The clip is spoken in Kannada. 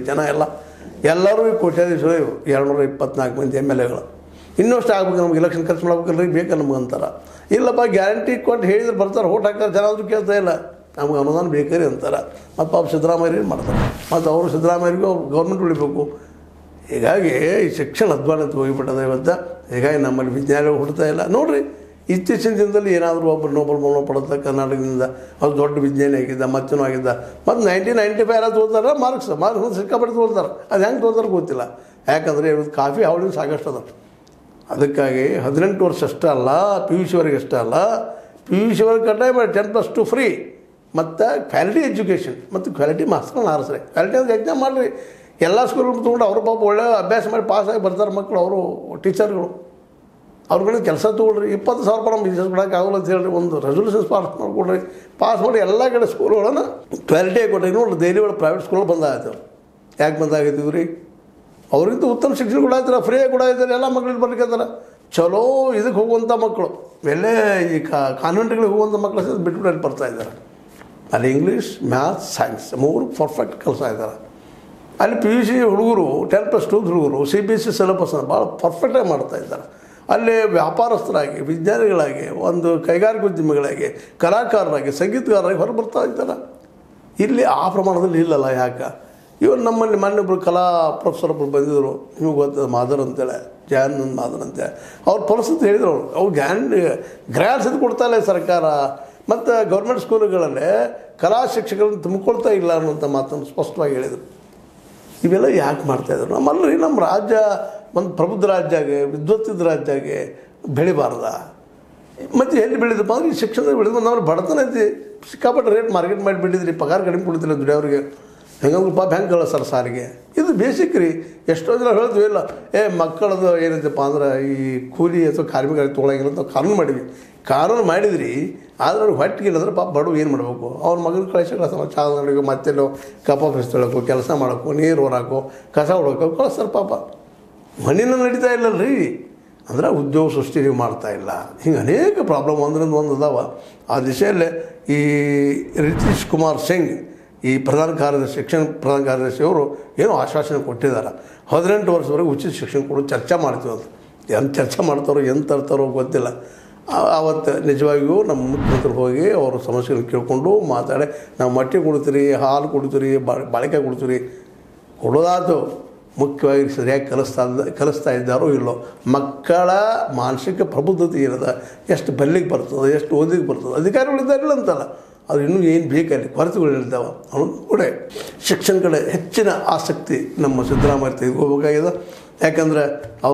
ಜನ ಎಲ್ಲ ಎಲ್ಲರೂ ಈ ಕೋಟ್ಯಾಧೀಶರು ಇವರು ಎರಡುನೂರ ಇಪ್ಪತ್ನಾಲ್ಕು ಮಂದಿ ಎಮ್ ಎಲ್ ಎಗಳು ಇನ್ನಷ್ಟು ಆಗ್ಬೇಕು ನಮ್ಗೆ ಎಲೆಕ್ಷನ್ ಖರ್ಚು ಮಾಡ್ಬೇಕಲ್ರಿ ಬೇಕು ನಮ್ಗೆ ಅಂತಾರೆ ಇಲ್ಲಪ್ಪ ಗ್ಯಾರಂಟಿ ಕೊಟ್ಟು ಹೇಳಿದ್ರೆ ಬರ್ತಾರೆ ಓಟ್ ಹಾಕ್ತಾರೆ ಜನ ಆದರೂ ಕೇಳ್ತಾ ಇಲ್ಲ ನಮ್ಗೆ ಅನುದಾನ ಬೇಕರಿ ಅಂತಾರೆ ಮತ್ತು ಪಾಪ ಸಿದ್ದರಾಮಯ್ಯ ಏನು ಮಾಡ್ತಾರೆ ಮತ್ತು ಅವರು ಸಿದ್ದರಾಮಯ್ಯರಿಗೂ ಅವ್ರು ಗೌರ್ಮೆಂಟ್ ಉಳಿಬೇಕು ಹೀಗಾಗಿ ಈ ಶಿಕ್ಷಣ ಅಧ್ವಾನಕ್ಕೆ ಹೋಗಿಬಿಟ್ಟದ ಇವತ್ತು ಹೀಗಾಗಿ ನಮ್ಮಲ್ಲಿ ವಿಜ್ಞಾನಿಗಳು ಹುಡ್ತಾ ಇಲ್ಲ ನೋಡಿರಿ ಇತ್ತೀಚಿನ ದಿನದಲ್ಲಿ ಏನಾದರೂ ಒಬ್ಬರು ನೋಬಲ್ ಮೌನ ಪಡೆದ ಕರ್ನಾಟಕದಿಂದ ಅದು ದೊಡ್ಡ ವಿಜ್ಞಾನಿ ಆಗಿದ್ದ ಮತ್ತೂ ಆಗಿದ್ದ ಮತ್ತು ನೈನ್ಟೀನ್ ನೈಂಟಿ ಫೈವ್ ಎಲ್ಲ ತೋಲ್ತಾರೆ ಮಾರ್ಕ್ಸ್ ಮಾರ್ಕ್ಸ್ ಸಿಕ್ಕಾಪಟ್ಟೆ ತೋಲ್ತಾರೆ ಅದು ಹೆಂಗೆ ತೋಲ್ತಾರೆ ಗೊತ್ತಿಲ್ಲ ಯಾಕಂದರೆ ಇವತ್ತು ಕಾಫಿ ಹಾವಳಿ ಸಾಕಷ್ಟು ಅದ ಅದಕ್ಕಾಗಿ ಹದಿನೆಂಟು ವರ್ಷ ಅಷ್ಟೇ ಅಲ್ಲ ಪಿ ಯು ಸಿವರೆಗೆ ಅಷ್ಟೇ ಅಲ್ಲ ಪಿ ಯು ಸಿವರೆಗೆ ಕಡ್ಡಾಯ ಮಾಡಿ ಟೆನ್ ಪ್ಲಸ್ ಟು ಫ್ರೀ ಮತ್ತು ಕ್ವಾಲಿಟಿ ಎಜುಕೇಷನ್ ಮತ್ತು ಕ್ವಾಲಿಟಿ ಮಾರ್ಕ್ಸ್ಗಳನ್ನ ಆರಿಸ್ರಿ ಕ್ವಾಲಿಟಿ ಅಂದ್ರೆ ಎಕ್ಸಾಮ್ ಮಾಡಿರಿ ಎಲ್ಲ ಸ್ಕೂಲ್ಗಳು ತೊಗೊಂಡು ಅವರು ಪಾಪ ಒಳ್ಳೆ ಅಭ್ಯಾಸ ಮಾಡಿ ಪಾಸಾಗಿ ಬರ್ತಾರೆ ಮಕ್ಕಳು ಅವರು ಟೀಚರ್ಗಳು ಅವ್ರುಗಳಿಗೆ ಕೆಲಸ ತೊಗೊಳ್ರಿ ಇಪ್ಪತ್ತು ಸಾವಿರ ರೂಪಾಯಿ ನಮ್ಮ ಬಿಸ್ನೆಸ್ ಕೊಡೋಕೆ ಆಗೋಲ್ಲ ಅಂತ ಹೇಳ್ರಿ ಒಂದು ರೆಸೊಲ್ಯೂಷನ್ಸ್ ಪಾಸ್ ಮಾಡಿಕೊಡ್ರಿ ಪಾಸ್ ಮಾಡಿ ಎಲ್ಲ ಕಡೆ ಸ್ಕೂಲ್ಗಳನ್ನು ಕ್ವಾಲಿಟಿ ಕೊಡ್ರಿ ನೋಡ್ರಿ ಡೈಲಿ ಒಳಗೆ ಪ್ರೈವೇಟ್ ಸ್ಕೂಲ್ ಬಂದಾಯ್ತು ಯಾಕೆ ಬಂದಾಗೈತಿವ್ ರೀ ಅವ್ರಿಗಿಂತ ಉತ್ತಮ ಶಿಕ್ಷಣ ಕೊಡಾಯ್ತಾರ ಫ್ರೀಯಾಗಿ ಕೊಡಾಯ್ತಾರೆ ಎಲ್ಲ ಮಕ್ಳಿಗೆ ಬರ್ಲಿಕ್ಕತ್ತಾರ ಚಲೋ ಇದಕ್ಕೆ ಹೋಗುವಂಥ ಮಕ್ಕಳು ಎಲ್ಲೇ ಈ ಕಾನ್ವೆಂಟ್ಗಳಿಗೆ ಹೋಗುವಂಥ ಮಕ್ಕಳು ಸಹ ಬಿಟ್ಬಿಟ್ಟು ಅಲ್ಲಿ ಬರ್ತಾ ಇದ್ದಾರೆ ಅಲ್ಲಿ ಇಂಗ್ಲೀಷ್ ಮ್ಯಾಥ್ಸ್ ಸೈನ್ಸ್ ಮೂರು ಪರ್ಫೆಕ್ಟ್ ಕಲಿಸ್ತಾ ಇದ್ದಾರೆ ಅಲ್ಲಿ ಪಿ ಯು ಸಿ ಹುಡುಗರು ಟೆನ್ ಪ್ಲಸ್ ಟು ಹುಡುಗರು ಸಿ ಬಿ ಎಸ್ ಸಿ ಸಿಲೆಬಸ್ನ ಭಾಳ ಪರ್ಫೆಕ್ಟಾಗಿ ಮಾಡ್ತಾ ಇದ್ದಾರೆ ಅಲ್ಲಿ ವ್ಯಾಪಾರಸ್ಥರಾಗಿ ವಿಜ್ಞಾನಿಗಳಾಗಿ ಒಂದು ಕೈಗಾರಿಕೋದ್ಯಮಿಗಳಾಗಿ ಕಲಾಕಾರರಾಗಿ ಸಂಗೀತಗಾರರಾಗಿ ಹೊರ ಬರ್ತಾ ಇದ್ದಾರೆ ಇಲ್ಲಿ ಆ ಪ್ರಮಾಣದಲ್ಲಿ ಇಲ್ಲಲ್ಲ ಯಾಕೆ ಇವರು ನಮ್ಮಲ್ಲಿ ಮೊನ್ನೆೊಬ್ಬರು ಕಲಾ ಪ್ರೊಫೆಸರ್ ಒಬ್ಬರು ಬಂದಿದ್ದರು ನಿಮಗೆ ಗೊತ್ತದ ಮಾದರ್ ಅಂತೇಳಿ ಜಯಾನಂದ್ ಮಾದರ್ ಅಂತೇಳಿ ಅವ್ರ ಪರಿಸ್ಥಿತಿ ಹೇಳಿದ್ರು ಅವರು ಅವ್ರು ಗ್ಯಾನ್ ಗ್ರ್ಯಾಂಡ್ಸ್ ಇದು ಕೊಡ್ತಾ ಇಲ್ಲ ಸರ್ಕಾರ ಮತ್ತು ಗೌರ್ಮೆಂಟ್ ಸ್ಕೂಲುಗಳಲ್ಲೇ ಕಲಾ ಶಿಕ್ಷಕರನ್ನು ತುಂಬಿಕೊಳ್ತಾ ಇಲ್ಲ ಅನ್ನುವಂಥ ಮಾತನ್ನು ಸ್ಪಷ್ಟವಾಗಿ ಹೇಳಿದರು ಇವೆಲ್ಲ ಯಾಕೆ ಮಾಡ್ತಾಯಿದ್ರು ನಮ್ಮಲ್ಲಿ ನಮ್ಮ ರಾಜ್ಯ ಒಂದು ಪ್ರಬುದ್ಧ ರಾಜ್ಯ ಆಗಿ ವಿದ್ವತ್ತಿದ ರಾಜ್ಯ ಆಗಿ ಬೆಳಿಬಾರ್ದ ಮತ್ತು ಎಲ್ಲಿ ಬೆಳೆದಪ್ಪ ಅಂದ್ರೆ ಈ ಶಿಕ್ಷಣದಲ್ಲಿ ಬೆಳೆದು ನಾವು ಬಡತನ ಐತಿ ಸಿಕ್ಕಾಪಟ್ಟೆ ರೇಟ್ ಮಾರ್ಕೆಟ್ ಮಾಡಿ ಬಿಟ್ಟಿದ್ರಿ ಪಗಾರ ಕಡಿಮೆ ಕೊಡ್ತಿಲ್ಲ ದುಡಿಯೋರಿಗೆ ಹೆಂಗಂದ್ರೆ ಪಾಪ ಹೆಂಗೆ ಕಳಿಸ್ತಾರೆ ಸಾರಿಗೆ ಇದು ಬೇಸಿಕ್ ರೀ ಎಷ್ಟೋ ಜನ ಹೇಳ್ತೀವಿ ಇಲ್ಲ ಏ ಮಕ್ಕಳದು ಏನೈತಪ್ಪ ಅಂದ್ರೆ ಈ ಕೂಲಿ ಅಥವಾ ಕಾರ್ಮಿಕರಿಗೆ ತೊಗೊಳಂಗಿಲ್ಲ ಅಂತ ಕಾನೂನು ಮಾಡಿದ್ವಿ ಕಾನೂನು ಮಾಡಿದ್ರಿ ಆದ್ರೆ ಅವ್ರಿಗೆ ಹೊಟ್ಟಿಗೆ ಇಲ್ಲಂದ್ರೆ ಪಾಪ ಬಡವ ಏನು ಮಾಡಬೇಕು ಅವ್ರ ಮಗನ ಕಳಿಸಿ ಕಳಿಸ್ತಾರೆ ಚಾ ಅಂಗಡಿಗೆ ಮತ್ತೆಲ್ಲೋ ಕಪ್ಪ ತೊಳಕು ಕೆಲಸ ಮಾಡೋಕ್ಕೋ ನೀರು ಹೊರಾಕೋ ಕಸ ಹೊಡೋಕೋ ಕಳಿಸ್ತಾರೆ ಪಾಪ ಮನೇನ ನಡೀತಾ ಇಲ್ಲಲ್ರಿ ಅಂದ್ರೆ ಉದ್ಯೋಗ ಸೃಷ್ಟಿ ನೀವು ಮಾಡ್ತಾ ಇಲ್ಲ ಹಿಂಗೆ ಅನೇಕ ಪ್ರಾಬ್ಲಮ್ ಒಂದರಿಂದ ಒಂದು ಅದಾವ ಆ ದಿಶೆಯಲ್ಲೇ ಈ ರಿತೀಶ್ ಕುಮಾರ್ ಸಿಂಗ್ ಈ ಪ್ರಧಾನ ಕಾರ್ಯದರ್ಶಿ ಶಿಕ್ಷಣ ಪ್ರಧಾನ ಕಾರ್ಯದರ್ಶಿ ಅವರು ಏನೋ ಆಶ್ವಾಸನೆ ಕೊಟ್ಟಿದ್ದಾರೆ ಹದಿನೆಂಟು ವರ್ಷದವರೆಗೆ ಉಚಿತ ಶಿಕ್ಷಣ ಕೊಡು ಚರ್ಚೆ ಮಾಡ್ತೀವಿ ಅಂತ ಏನು ಚರ್ಚೆ ಮಾಡ್ತಾರೋ ಎಂತ ತರ್ತಾರೋ ಗೊತ್ತಿಲ್ಲ ಆ- ಆವತ್ತು ನಿಜವಾಗಿಯೂ ನಮ್ಮ ಮುಖ್ಯಮಂತ್ರಿ ಹೋಗಿ ಅವ್ರ ಸಮಸ್ಯೆಗಳನ್ನ ಕೇಳಿಕೊಂಡು ಮಾತಾಡಿ ನಾವು ಮಟ್ಟಿ ಕೊಡ್ತೀರಿ ಹಾಲು ಕೊಡ್ತೀರಿ ಬಾ- ಬಾಳಿಕೆ ಕೊಡ್ತೀರಿ ಕೊಡೋದಾತು ಮುಖ್ಯವಾಗಿ ಸರಿಯಾಗಿ ಕಲಿಸ್ತಾ ಇದ್ದ ಕಲಿಸ್ತಾ ಇದ್ದಾರೋ ಇಲ್ಲೋ ಮಕ್ಕಳ ಮಾನಸಿಕ ಪ್ರಬುದ್ಧತೆ ಏನದ ಎಷ್ಟು ಬಲ್ಲಿಗೆ ಬರ್ತದೆ ಎಷ್ಟು ಓದಿಗೆ ಬರ್ತದೆ ಅಧಿಕಾರಿಗಳಿದ್ದಾರಿಲ್ಲ ಅಂತಲ್ಲ ಅದು ಇನ್ನೂ ಏನು ಬೇಕಲ್ಲಿ ಕೊರತೆಗಳಿದ್ದಾವೆ ಅವನು ಕೂಡ ಶಿಕ್ಷಣ ಕಡೆ ಹೆಚ್ಚಿನ ಆಸಕ್ತಿ ನಮ್ಮ ಸಿದ್ದರಾಮಯ್ಯ ತೆಗೆದುಕೋಬೇಕಾಗಿದೆ ಯಾಕಂದ್ರೆ